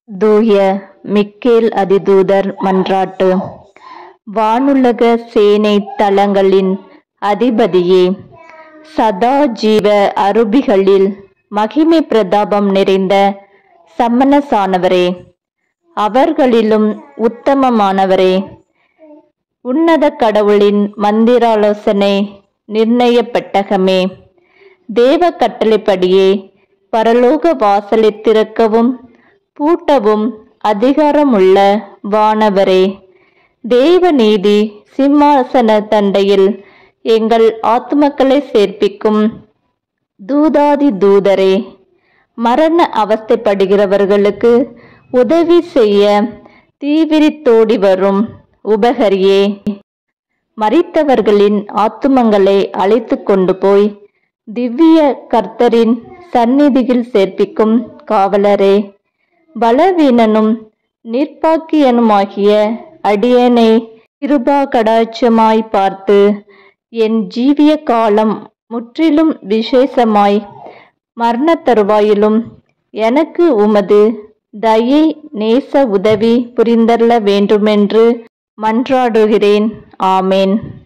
தூய மிக்கேல் அதிதூதர் மன்றாட்டு வானுலக சேனை தளங்களின் அதிபதியே சதா ஜீவ அருபிகளில் மகிமை பிரதாபம் நிறைந்த சம்மனசானவரே அவர்களிலும் உத்தமமானவரே உன்னத கடவுளின் மந்திராலோசனை நிர்ணய பெட்டகமே தேவ கட்டளைப்படியே பரலோக வாசலை திறக்கவும் பூட்டவும் அதிகாரமுள்ள வானவரே தேவ நீதி சிம்மாசன தண்டையில் எங்கள் ஆத்துமக்களை சேர்ப்பிக்கும் தூதாதி தூதரே மரண அவஸ்தைப்படுகிறவர்களுக்கு உதவி செய்ய தீவிரித்தோடி வரும் உபகரியே மரித்தவர்களின் ஆத்துமங்களை அழைத்து கொண்டு போய் திவ்ய கர்த்தரின் சந்நிதியில் சேர்ப்பிக்கும் காவலரே பலவீனனும் நிர்பாக்கியனுமாகிய அடியேனை கிருபா கடாட்சமாய் பார்த்து என் ஜீவிய காலம் முற்றிலும் விசேஷமாய் மரண தருவாயிலும் எனக்கு உமது தயை நேச உதவி புரிந்தள்ள வேண்டுமென்று மன்றாடுகிறேன் ஆமேன்